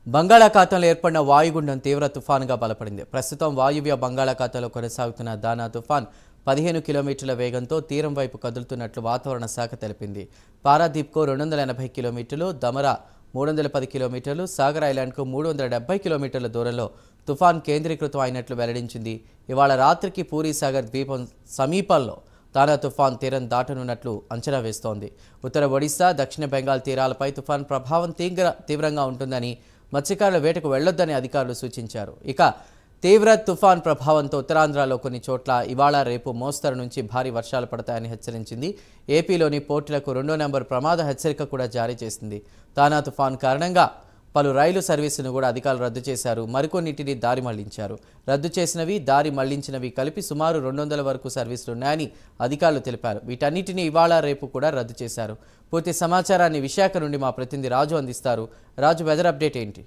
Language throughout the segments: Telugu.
బంగాళాఖాతంలో ఏర్పడిన వాయుగుండం తీవ్ర తుఫానుగా బలపడింది ప్రస్తుతం వాయువ్య బంగాళాఖాతంలో కొనసాగుతున్న దానా తుఫాన్ పదిహేను కిలోమీటర్ల వేగంతో తీరం వైపు కదులుతున్నట్లు వాతావరణ శాఖ తెలిపింది పారాదీప్కు రెండు వందల ఎనభై కిలోమీటర్లు దమరా మూడు వందల పది కిలోమీటర్లు సాగర్ ఐలాండ్కు మూడు వందల డెబ్బై కిలోమీటర్ల దూరంలో తుఫాన్ కేంద్రీకృతం అయినట్లు వెల్లడించింది ఇవాళ రాత్రికి పూరీ సాగర్ ద్వీపం సమీపంలో తానా తుఫాన్ తీరం దాటనున్నట్లు అంచనా వేస్తోంది ఉత్తర ఒడిశా దక్షిణ బెంగాల్ తీరాలపై తుఫాన్ ప్రభావం తీవ్ర తీవ్రంగా ఉంటుందని మత్స్యకారుల వేటకు వెళ్లొద్దని అధికారులు సూచించారు ఇక తీవ్ర తుఫాన్ ప్రభావంతో ఉత్తరాంధ్రలో కొన్ని చోట్ల ఇవాళ రేపు మోస్తరు నుంచి భారీ వర్షాలు పడతాయని హెచ్చరించింది ఏపీలోని పోర్టులకు రెండో నెంబర్ ప్రమాద హెచ్చరిక కూడా జారీ చేసింది తానా తుఫాన్ కారణంగా పలు రైలు సర్వీసులను కూడా అధికారులు రద్దు చేశారు మరికొన్నింటిని దారి మళ్లించారు రద్దు చేసినవి దారి మళ్లించినవి కలిపి సుమారు రెండు వందల వరకు సర్వీసులు ఉన్నాయని అధికారులు తెలిపారు వీటన్నిటిని ఇవాళ రేపు కూడా రద్దు చేశారు పూర్తి సమాచారాన్ని విశాఖ నుండి మా ప్రతినిధి రాజు అందిస్తారు రాజు వెదర్ అప్డేట్ ఏంటి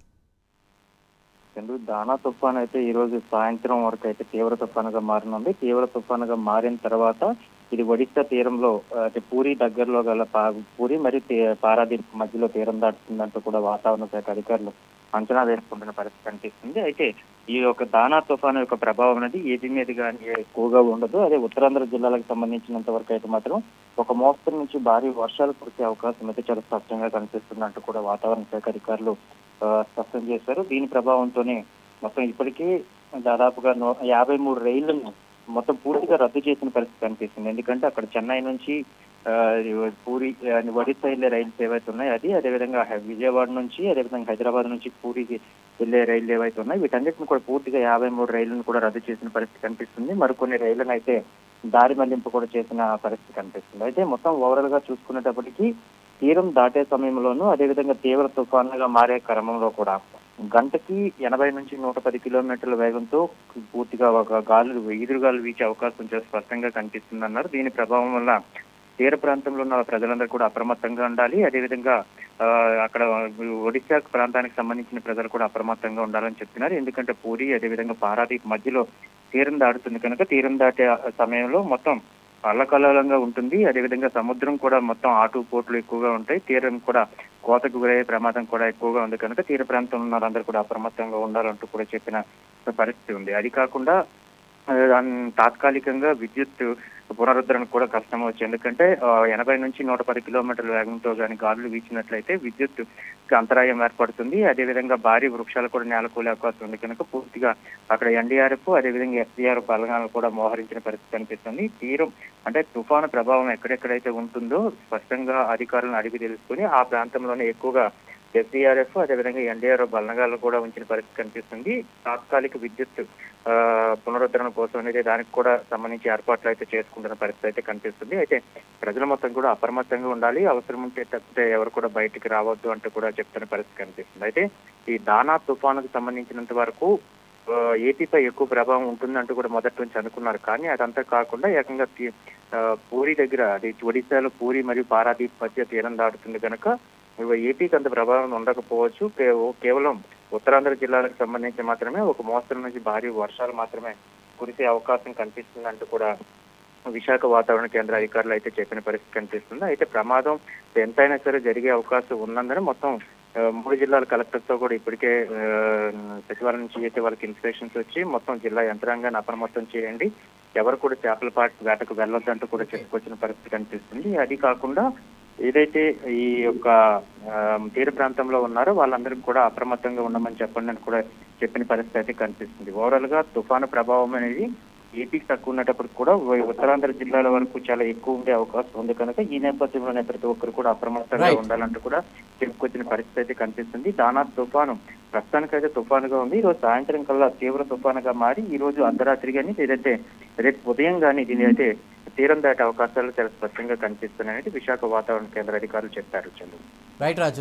చంద్రు దానా తుఫాన్ అయితే ఈ రోజు సాయంత్రం వరకు అయితే తీవ్ర తుఫానుగా మారనుంది తీవ్ర తుఫానుగా మారిన తర్వాత ఇది ఒడిశా తీరంలో ఆ, అంటే పూరి దగ్గరలో గల పా- పూరి మరియు తే- పారాదీప్ మధ్యలో తీరం దాటుతుందంటూ కూడా వాతావరణ శాఖ అధికారులు అంచనా వేసుకుంటున్న పరిస్థితి కనిపిస్తుంది అయితే ఈ యొక్క దానా తుఫాను యొక్క ప్రభావం అనేది ఏది మీద కానీ ఎక్కువగా ఉండదు అదే ఉత్తరాంధ్ర జిల్లాలకు సంబంధించినంత వరకు అయితే మాత్రం ఒక మోస్తరు నుంచి భారీ వర్షాలు కురిసే అవకాశం అయితే చాలా స్పష్టంగా కనిపిస్తుందంటూ కూడా వాతావరణ శాఖ అధికారులు ఆ, స్పష్టం చేశారు దీని ప్రభావంతోనే మొత్తం ఇప్పటికీ దాదాపుగా నూ- యాభై మూడు రైళ్లను మొత్తం పూర్తిగా రద్దు చేసిన పరిస్థితి కనిపిస్తుంది ఎందుకంటే అక్కడ చెన్నై నుంచి ఆ, పూరి ఆ, ఒడిశా వెళ్లే రైళ్లు ఏవైతే ఉన్నాయో అది అదేవిధంగా హై- విజయవాడ నుంచి అదేవిధంగా హైదరాబాద్ నుంచి పూరికి వెళ్లే రైళ్లు ఏవైతే ఉన్నాయో వీటన్నిటిని కూడా పూర్తిగా యాభై మూడు రైళ్లను కూడా రద్దు చేసిన పరిస్థితి కనిపిస్తుంది మరికొన్ని రైళ్లను అయితే దారి మళ్లింపు కూడా చేసిన పరిస్థితి కనిపిస్తుంది అయితే మొత్తం ఓవరాల్ గా చూసుకునేటప్పటికీ తీరం దాటే సమయంలోనూ అదేవిధంగా తీవ్ర తుఫానుగా మారే క్రమంలో కూడా గంటకి ఎనభై నుంచి నూట పది కిలోమీటర్ల వేగంతో పూర్తిగా ఒక గాలులు ఎదురుగాలు వీచే అవకాశం చాలా స్పష్టంగా కనిపిస్తుందన్నారు దీని ప్రభావం వల్ల తీర ప్రాంతంలో ఉన్న ప్రజలందరూ కూడా అప్రమత్తంగా ఉండాలి అదేవిధంగా ఆ, అక్కడ ఒడిశా ప్రాంతానికి సంబంధించిన ప్రజలు కూడా అప్రమత్తంగా ఉండాలని చెప్తున్నారు ఎందుకంటే పూరి అదేవిధంగా పారాదీప్ మధ్యలో తీరం దాటుతుంది కనుక తీరం దాటే ఆ సమయంలో మొత్తం అల్లకల్లోలంగా ఉంటుంది అదేవిధంగా సముద్రం కూడా మొత్తం ఆటు పోట్లు ఎక్కువగా ఉంటాయి తీరం కూడా కోతకు గురయ్యే ప్రమాదం కూడా ఎక్కువగా ఉంది కనుక తీర ప్రాంతంలో ఉన్న వారందరూ కూడా అప్రమత్తంగా ఉండాలంటూ కూడా చెప్పిన పరిస్థితి ఉంది అది కాకుండా ఆ, అన్- తాత్కాలికంగా విద్యుత్ పునరుద్ధరణకు కూడా కష్టం వచ్చి ఎందుకంటే ఆ, ఎనభై నుంచి నూట పది కిలోమీటర్ల వేగంతో కానీ గాలులు వీచినట్లయితే విద్యుత్ అంతరాయం ఏర్పడుతుంది అదేవిధంగా భారీ వృక్షాలు కూడా నేలకూలే అవకాశం ఉంది కనుక పూర్తిగా అక్కడ ఎన్డీఆర్ఎఫ్ అదేవిధంగా ఎస్డీఆర్ఎఫ్ బలగాలను కూడా మోహరించిన పరిస్థితి కనిపిస్తుంది తీరం అంటే తుఫాను ప్రభావం ఎక్కడెక్కడైతే ఉంటుందో స్పష్టంగా అధికారులను అడిగి తెలుసుకుని ఆ ప్రాంతంలోనే ఎక్కువగా ఎస్డీఆర్ఎఫ్ అదేవిధంగా ఎన్డీఆర్ఎఫ్ బలగాలను కూడా ఉంచిన పరిస్థితి కనిపిస్తుంది తాత్కాలిక విద్యుత్ ఆ, పునరుద్ధరణ కోసం అనేది దానికి కూడా సంబంధించి ఏర్పాట్లు అయితే చేసుకుంటున్న పరిస్థితి అయితే కనిపిస్తుంది అయితే ప్రజలు మొత్తం కూడా అప్రమత్తంగా ఉండాలి అవసరం ఉంటే తప్పితే ఎవరు కూడా బయటికి రావద్దు అంటూ కూడా చెప్తున్న పరిస్థితి కనిపిస్తుంది అయితే ఈ దానా తుఫానుకు సంబంధించినంత వరకు ఆ, ఏపీపై ఎక్కువ ప్రభావం ఉంటుందంటూ కూడా మొదటి నుంచి అనుకున్నారు కానీ అదంతా కాకుండా ఏకంగా తి- ఆ, పూరి దగ్గర అది ఒడిశాలో పూరి మరియు పారాదీప్ మధ్య తీరం దాటుతుంది కనుక ఇవి ఏపీకి అంత ప్రభావం ఉండకపోవచ్చు కే- కేవలం ఉత్తరాంధ్ర జిల్లాలకు సంబంధించి మాత్రమే ఒక మోస్తరు నుంచి భారీ వర్షాలు మాత్రమే కురిసే అవకాశం కనిపిస్తుందంటూ కూడా విశాఖ వాతావరణ కేంద్ర అధికారులు అయితే చెప్పిన పరిస్థితి కనిపిస్తుంది అయితే ప్రమాదం ఎంతైనా సరే జరిగే అవకాశం ఉన్నందున మొత్తం ఆ, మూడు జిల్లాల కలెక్టర్తో కూడా ఇప్పటికే ఆ, సచివాలయం నుంచి అయితే వాళ్ళకి ఇన్స్పెక్షన్స్ వచ్చి మొత్తం జిల్లా యంత్రాంగాన్ని అప్రమత్తం చేయండి ఎవరు కూడా చేపల పాటు వేటకు వెళ్ళొద్దంటూ కూడా చెప్పుకొచ్చిన పరిస్థితి కనిపిస్తుంది అది కాకుండా ఏదైతే ఈ యొక్క ఆ, తీర ప్రాంతంలో ఉన్నారో వాళ్ళందరికీ కూడా అప్రమత్తంగా ఉండమని చెప్పండి అని కూడా చెప్పిన పరిస్థితి అయితే కనిపిస్తుంది ఓవరాల్ గా తుఫాను ప్రభావం అనేది ఏపీకి తక్కువ ఉన్నప్పటికీ కూడా ఉ- ఉత్తరాంధ్ర జిల్లాల వరకు చాలా ఎక్కువ ఉండే అవకాశం ఉంది కనుక ఈ నేపథ్యంలోనే ప్రతి ఒక్కరు కూడా అప్రమత్తంగా Right. ఉండాలంటూ కూడా చెప్పుకొచ్చిన పరిస్థితి అయితే కనిపిస్తుంది దానా తుఫాను ప్రస్తుతానికైతే తుఫానుగా ఉంది ఈ రోజు సాయంత్రం కల్లా తీవ్ర తుఫానుగా మారి ఈ రోజు అర్ధరాత్రి కానీ లేదంటే రేపు ఉదయం కానీ దీని అయితే తీరం దాటే అవకాశాలు చాలా స్పష్టంగా కనిపిస్తున్నాయని విశాఖ వాతావరణ కేంద్ర అధికారులు చెప్పారు చంద్రు రైట్ రాజు